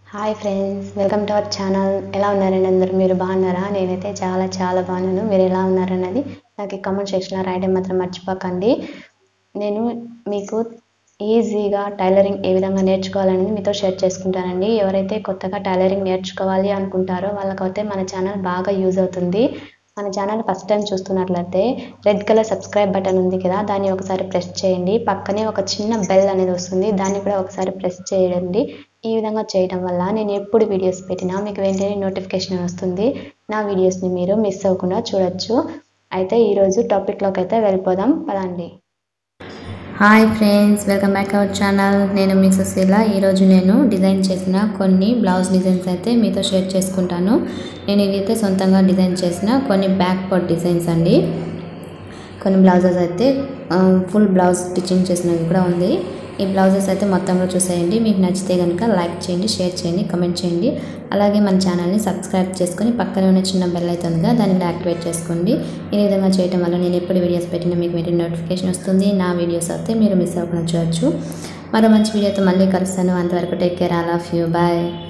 hi friends welcome to our channel ఎలా ఉన్నారండి అందరూ మీరు బాగున్నారా నేనైతే చాలా చాలా బాగున్నాను మీరు ఎలా ఉన్నారన్నది నాకు ఈ కామెంట్ సెక్షన్లో రాయడం మాత్రం మర్చిపోకండి నేను మీకు ఈజీగా టైలరింగ్ ఏ విధంగా నేర్చుకోవాలనేది మీతో షేర్ చేసుకుంటానండి ఎవరైతే కొత్తగా టైలరింగ్ నేర్చుకోవాలి అనుకుంటారో వాళ్ళకైతే మన ఛానల్ బాగా యూజ్ అవుతుంది మన ఛానల్ ఫస్ట్ టైం చూస్తున్నట్లయితే రెడ్ కలర్ సబ్స్క్రైబ్ బటన్ ఉంది కదా దాన్ని ఒకసారి ప్రెస్ చేయండి పక్కనే ఒక చిన్న బెల్ అనేది వస్తుంది దాన్ని కూడా ఒకసారి ప్రెస్ చేయండి ఈ విధంగా చేయడం వల్ల నేను ఎప్పుడు వీడియోస్ పెట్టినా మీకు వెంటనే నోటిఫికేషన్ వస్తుంది నా వీడియోస్ని మీరు మిస్ అవ్వకుండా చూడొచ్చు అయితే ఈరోజు టాపిక్లోకి అయితే వెళ్ళిపోదాం పదండి hi friends welcome back our channel నేను మీ సుశీల ఈరోజు నేను డిజైన్ చేసిన కొన్ని బ్లౌజ్ డిజైన్స్ అయితే మీతో షేర్ చేసుకుంటాను నేను ఇవైతే సొంతంగా డిజైన్ చేసిన కొన్ని బ్యాక్ పార్ట్ డిజైన్స్ అండి కొన్ని బ్లౌజెస్ అయితే ఫుల్ బ్లౌజ్ స్టిచ్చింగ్ చేసినవి కూడా ఉంది ఈ బ్లౌజెస్ అయితే మొత్తంలో చూసేయండి మీకు నచ్చితే కనుక లైక్ చేయండి షేర్ చేయండి కమెంట్ చేయండి అలాగే మన ఛానల్ని సబ్స్క్రైబ్ చేసుకొని పక్కనే ఉన్న చిన్న బెల్ అయితే ఉందిగా దాన్ని కూడా యాక్టివేట్ చేసుకోండి ఈ విధంగా చేయడం వల్ల నేను ఎప్పుడు వీడియోస్ పెట్టినా మీకు వెంటనే నోటిఫికేషన్ వస్తుంది నా వీడియోస్ అయితే మీరు మిస్ అవ్వకుండా చూడొచ్చు మరో మంచి వీడియోతో మళ్ళీ కలుస్తాను అంతవరకు take care all of you bye